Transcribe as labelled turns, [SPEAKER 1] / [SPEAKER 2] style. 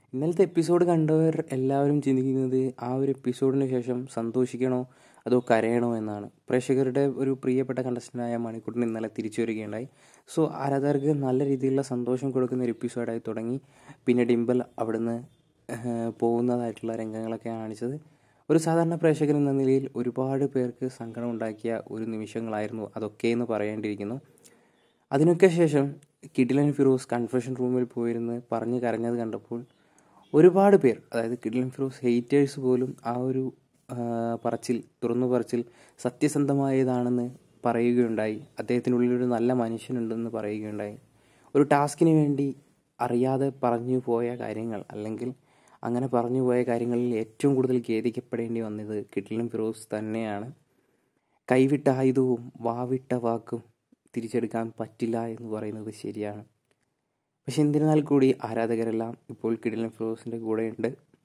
[SPEAKER 1] ഇന്നലത്തെ എപ്പിസോഡ് കണ്ടവർ എല്ലാവരും ചിന്തിക്കുന്നത് ആ ഒരു എപ്പിസോഡിന് ശേഷം സന്തോഷിക്കണോ അതോ കരയണോ എന്നാണ് പ്രേക്ഷകരുടെ ഒരു പ്രിയപ്പെട്ട കണ്ടസ്റ്റൻ്റായ മണിക്കൂട്ടിന് ഇന്നലെ തിരിച്ചു വരികയുണ്ടായി സോ ആരാധകർക്ക് നല്ല രീതിയിലുള്ള സന്തോഷം കൊടുക്കുന്ന ഒരു എപ്പിസോഡായി തുടങ്ങി പിന്നെ ഡിംപിൾ അവിടുന്ന് ഏഹ്, പോകുന്നതായിട്ടുള്ള രംഗങ്ങളൊക്കെ കാണിച്ചത് ഒരു സാധാരണ പ്രേക്ഷകൻ എന്ന നിലയിൽ ഒരുപാട് പേർക്ക് സങ്കടം ഉണ്ടാക്കിയ ഒരു നിമിഷങ്ങളായിരുന്നു അതൊക്കെ എന്ന് പറയേണ്ടിയിരിക്കുന്നു അതിനൊക്കെ ശേഷം കിഡിലൻ ഫിറോസ് കൺഫെഷൻ റൂമിൽ പോയിരുന്ന് പറഞ്ഞ് കരഞ്ഞത് കണ്ടപ്പോൾ ഒരുപാട് പേർ അതായത് കിഡിലൻ ഫിറോസ് ഹെയ്റ്റേഴ്സ് പോലും ആ ഒരു ആ, പറച്ചിൽ തുറന്നു പറച്ചിൽ സത്യസന്ധമായതാണെന്ന് പറയുകയുണ്ടായി അദ്ദേഹത്തിനുള്ളിൽ ഒരു നല്ല മനുഷ്യനുണ്ടെന്ന് പറയുകയുണ്ടായി ഒരു ടാസ്കിന് വേണ്ടി അറിയാതെ പറഞ്ഞു പോയ കാര്യങ്ങൾ അല്ലെങ്കിൽ അങ്ങനെ പറഞ്ഞു പോയ കാര്യങ്ങളിൽ ഏറ്റവും കൂടുതൽ ഖേദിക്കപ്പെടേണ്ടി വന്നത് കിഡിലൻ ഫിറോസ് തന്നെയാണ് കൈവിട്ട ആയുധവും വാവിട്ട വാക്കും തിരിച്ചെടുക്കാൻ പറ്റില്ല എന്ന് പറയുന്നത് ശരിയാണ് പക്ഷെ എന്നിരുന്നാൽ കൂടി ആരാധകരെല്ലാം ഇപ്പോൾ കിടിലൻ ഫിറോസിൻ്റെ കൂടെയുണ്ട്